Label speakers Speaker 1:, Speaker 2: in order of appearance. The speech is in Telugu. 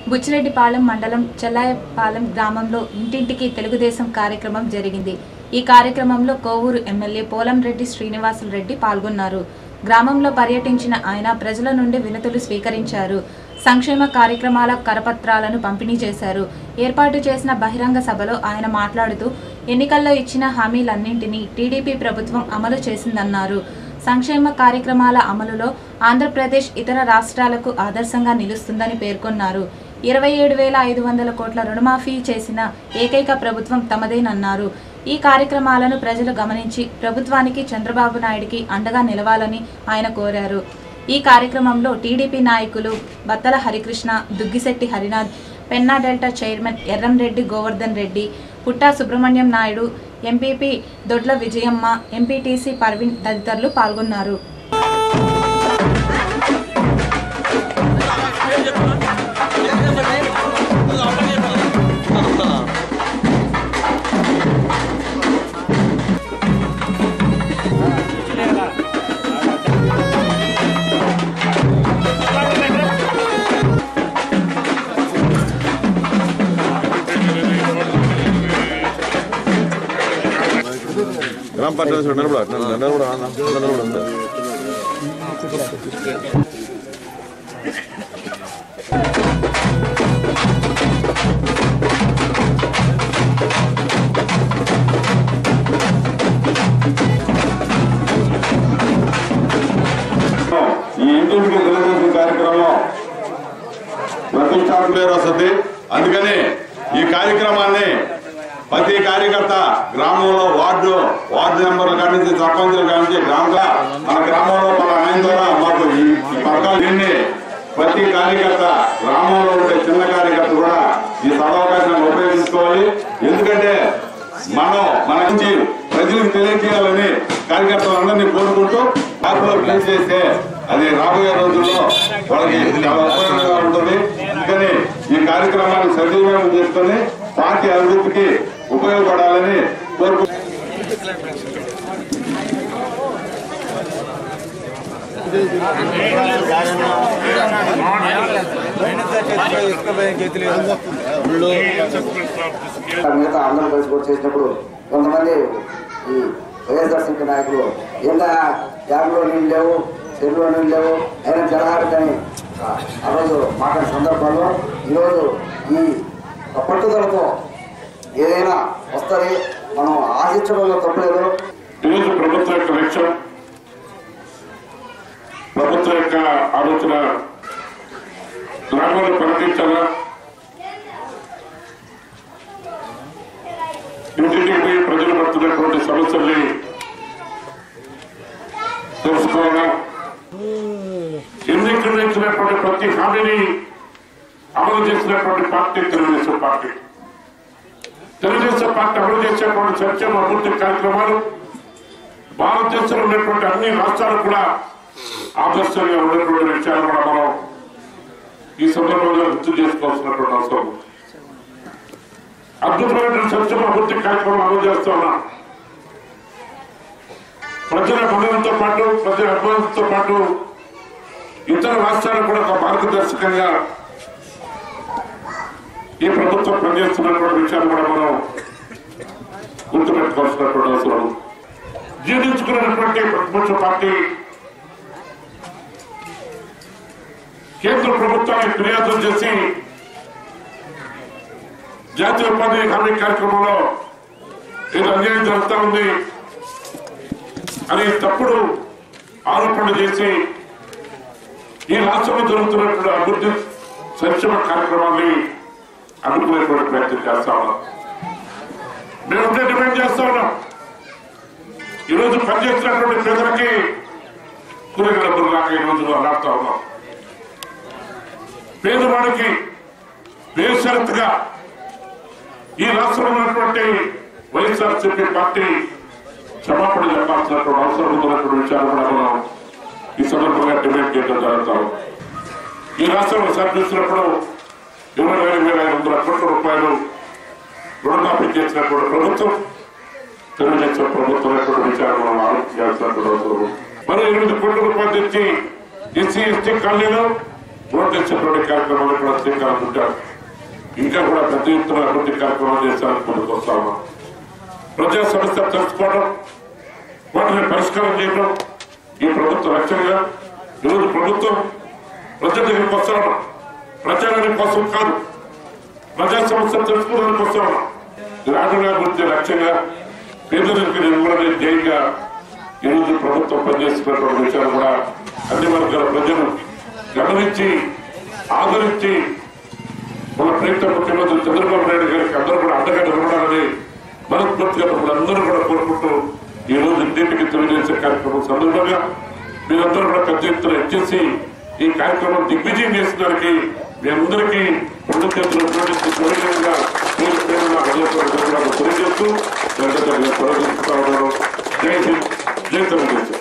Speaker 1: బుచ్చిరెడ్డిపాలెం మండలం చెల్లాయపాలెం గ్రామంలో ఇంటింటికి తెలుగుదేశం కార్యక్రమం జరిగింది ఈ కార్యక్రమంలో కోవూరు ఎమ్మెల్యే పోలంరెడ్డి శ్రీనివాసులు రెడ్డి పాల్గొన్నారు గ్రామంలో పర్యటించిన ఆయన ప్రజల నుండి వినతులు స్వీకరించారు సంక్షేమ కార్యక్రమాల కరపత్రాలను పంపిణీ చేశారు ఏర్పాటు చేసిన బహిరంగ సభలో ఆయన మాట్లాడుతూ ఎన్నికల్లో ఇచ్చిన హామీలన్నింటినీ టీడీపీ ప్రభుత్వం అమలు చేసిందన్నారు సంక్షేమ కార్యక్రమాల అమలులో ఆంధ్రప్రదేశ్ ఇతర రాష్ట్రాలకు ఆదర్శంగా నిలుస్తుందని పేర్కొన్నారు ఇరవై ఏడు వేల ఐదు వందల కోట్ల రుణమాఫీ చేసిన ఏకైక ప్రభుత్వం తమదేనన్నారు ఈ కార్యక్రమాలను ప్రజలు గమనించి ప్రభుత్వానికి చంద్రబాబు నాయుడికి అండగా నిలవాలని ఆయన కోరారు ఈ కార్యక్రమంలో టీడీపీ నాయకులు Battala Harikrishna Duggisetty Harinath Penna delta chairman Erramreddy Govardhan Reddy Putta Subrahmanyam Naidu MPP Dodla Vijayamma MPTC Parveen తదితరులు పాల్గొన్నారు
Speaker 2: గ్రామ పంచాయతీ చూడండి నిలబడ నిలబడ నిలబడ నిలబడ ఈ ఇంటికి తెలుగుదేశం కార్యక్రమం ప్రతిష్టాపన పేరు వస్తుంది అందుకని ఈ కార్యక్రమాన్ని ప్రతి కార్యకర్త గ్రామంలో వార్డు వార్డు నెంబర్ల కాడి నుంచి సర్పంచుల కాడి నుంచి గ్రామంగా మన గ్రామంలో మన ఆయన ద్వారా మాకు ఈ ఈ పథకాలు దీన్ని ప్రతి కార్యకర్త గ్రామంలో ఉండే చిన్న కార్యకర్త కూడా ఈ సదవకాశాన్ని ఉపయోగించుకోవాలి ఎందుకంటే మనం మన నుంచి ప్రజలకు తెలియజేయాలని కార్యకర్తలందరినీ కోరుకుంటూ యాప్లో ప్లేస్ చేస్తే అది రాబోయే రోజుల్లో వాళ్ళకి చాలా ఉపయోగంగా ఉంటుంది అందుకని ఈ కార్యక్రమాన్ని సజీవంగా చేసుకొని పార్టీ అభివృద్ధికి ఉపయోగపడాలని కోరుకుంటున్నాను
Speaker 3: మిగతా అందరూ కలిసి కూడా చేసినప్పుడు కొంతమంది ఈ వైఎస్ఆర్సీపీ నాయకులు ఎంత డ్యాంలో నీళ్ళు లేవు చెరువులో నీళ్ళు లేవు అయినా జలహారని ఆ రోజు మాట్లాడిన సందర్భంలో ఈరోజు ఈ పట్టుదలతో ఏదైనా వస్తుంది మనం ఆశించడంలో తప్పలేదు
Speaker 4: ఈరోజు ప్రభుత్వం యొక్క లక్ష్యం ప్రభుత్వం యొక్క ఆలోచన గ్రామాలు పర్యటించాలా ఇంటింటికి పోయి ప్రజలు పడుతున్నటువంటి సమస్యల్ని తెలుసుకోవాలా ఎన్నికలు ఇచ్చినటువంటి ప్రతి హామీని అమలు చేసినటువంటి party Telugu Desam party Telugu Desam party అమలు చేసేటువంటి సంక్షేమ అభివృద్ధి కార్యక్రమాలు భారతదేశంలో ఉన్నటువంటి అన్ని రాష్ట్రాలు కూడా ఆదర్శంగా ఉన్నటువంటి విషయాలు కూడా మనం ఈ సందర్భంగా గుర్తు చేసుకోవాల్సినటువంటి అవసరం ఉంది. అద్భుతమైనటువంటి సంక్షేమ అభివృద్ధి కార్యక్రమం అమలు చేస్తా ఉన్నాం ప్రజల మన్ననతో పాటు ప్రజల అభిమానంతో పాటు ఇతర రాష్ట్రాలకు కూడా ఒక మార్గదర్శకంగా ఈ ప్రభుత్వం పనిచేస్తున్నటువంటి విషయాలు కూడా మనం గుర్తుపెట్టుకోవాల్సినటువంటి అవసరం ఉంది. జీర్ణించుకున్నటువంటి ప్రతిపక్ష పార్టీ కేంద్ర ప్రభుత్వాన్ని ఫిర్యాదు చేసి జాతీయ ఉపాధి హామీ కార్యక్రమంలో ఏదో అన్యాయం జరుగుతా ఉంది అని తప్పుడు ఆరోపణ చేసి ఈ రాష్ట్రంలో జరుగుతున్నటువంటి అభివృద్ధి సంక్షేమ కార్యక్రమాన్ని అడ్డుకునేటువంటి ప్రయత్నం చేస్తా ఉన్నాం మేము ఒకటే డిమాండ్ చేస్తా ఉన్నాం ఈరోజు పనిచేస్తున్నటువంటి ప్రజలకి కూరగాయల బుర్రలాక ఈ రోజు అలాడుతా ఉన్నాం పేదవాడికి బేషరతుగా ఈ రాష్ట్రంలో ఉన్నటువంటి వైఎస్ఆర్సీపీ పార్టీ క్షమాపణ చెప్పాల్సినటువంటి అవసరం ఉన్నటువంటి విషయాలు కూడా మనం ఈ సందర్భంగా డిమాండ్ చేయడం జరుగుతాం ఈ రాష్ట్రంలో సర్పిస్తున్నప్పుడు ఇరవై వేల వేల ఐదు వందల కోట్ల రూపాయలు రుణమాఫీ చేసినటువంటి ప్రభుత్వం తెలుగుదేశం ప్రభుత్వం యొక్క విచారణ మనం ఆలోచించాల్సినటువంటి అవసరం ఉంది. మరో ఎనిమిది కోట్ల రూపాయలు తెచ్చి ఎస్సీ ఎస్టీ కాలనీలో నోటీసినటువంటి కార్యక్రమాలు కూడా శ్రీకారం చుట్టారు ఇంకా కూడా పెద్ద ఎత్తున అభివృద్ధి కార్యక్రమాలు చేస్తారని ముందుకు వస్తా ఉన్నాం ప్రజా సమస్య తెలుసుకోవడం వాటిని పరిష్కారం చేయడం ఈ ప్రభుత్వ లక్ష్యంగా ఈరోజు ప్రభుత్వం ప్రజల దగ్గరికి వస్తాం ప్రచారానికి కోసం కాదు ప్రజా సమస్యలు తెలుసుకోవడానికి కోసం గ్రామీణాభివృద్ధి లక్ష్యంగా పేదలకు నిర్మూలన ధ్యేయంగా ఈరోజు ప్రభుత్వం పనిచేస్తున్నటువంటి విషయాలు కూడా అన్ని వర్గాల ప్రజలు గమనించి ఆదరించి మన ప్రీత ముఖ్యమంత్రి చంద్రబాబు నాయుడు గారికి అందరూ కూడా అండగా నిలబడాలని మనస్ఫూర్తిగా అందరూ కూడా కోరుకుంటూ ఈ రోజు ఇంటింటికి తెలియజేసే కార్యక్రమం సందర్భంగా మీరందరూ కూడా పెద్ద ఎత్తున ఇచ్చేసి ఈ కార్యక్రమం దిగ్విజయం చేసడానికి మీ అందరికీ రెండు చేతులు ఉపయోగించి తెలియజేయగా పేరు పేరున హృదయపూర్వక ధన్యవాదాలు తెలియజేస్తూ వెంటనే తొలగిస్తా ఉన్నాను జై హింద్ జై తెలుగుదేశం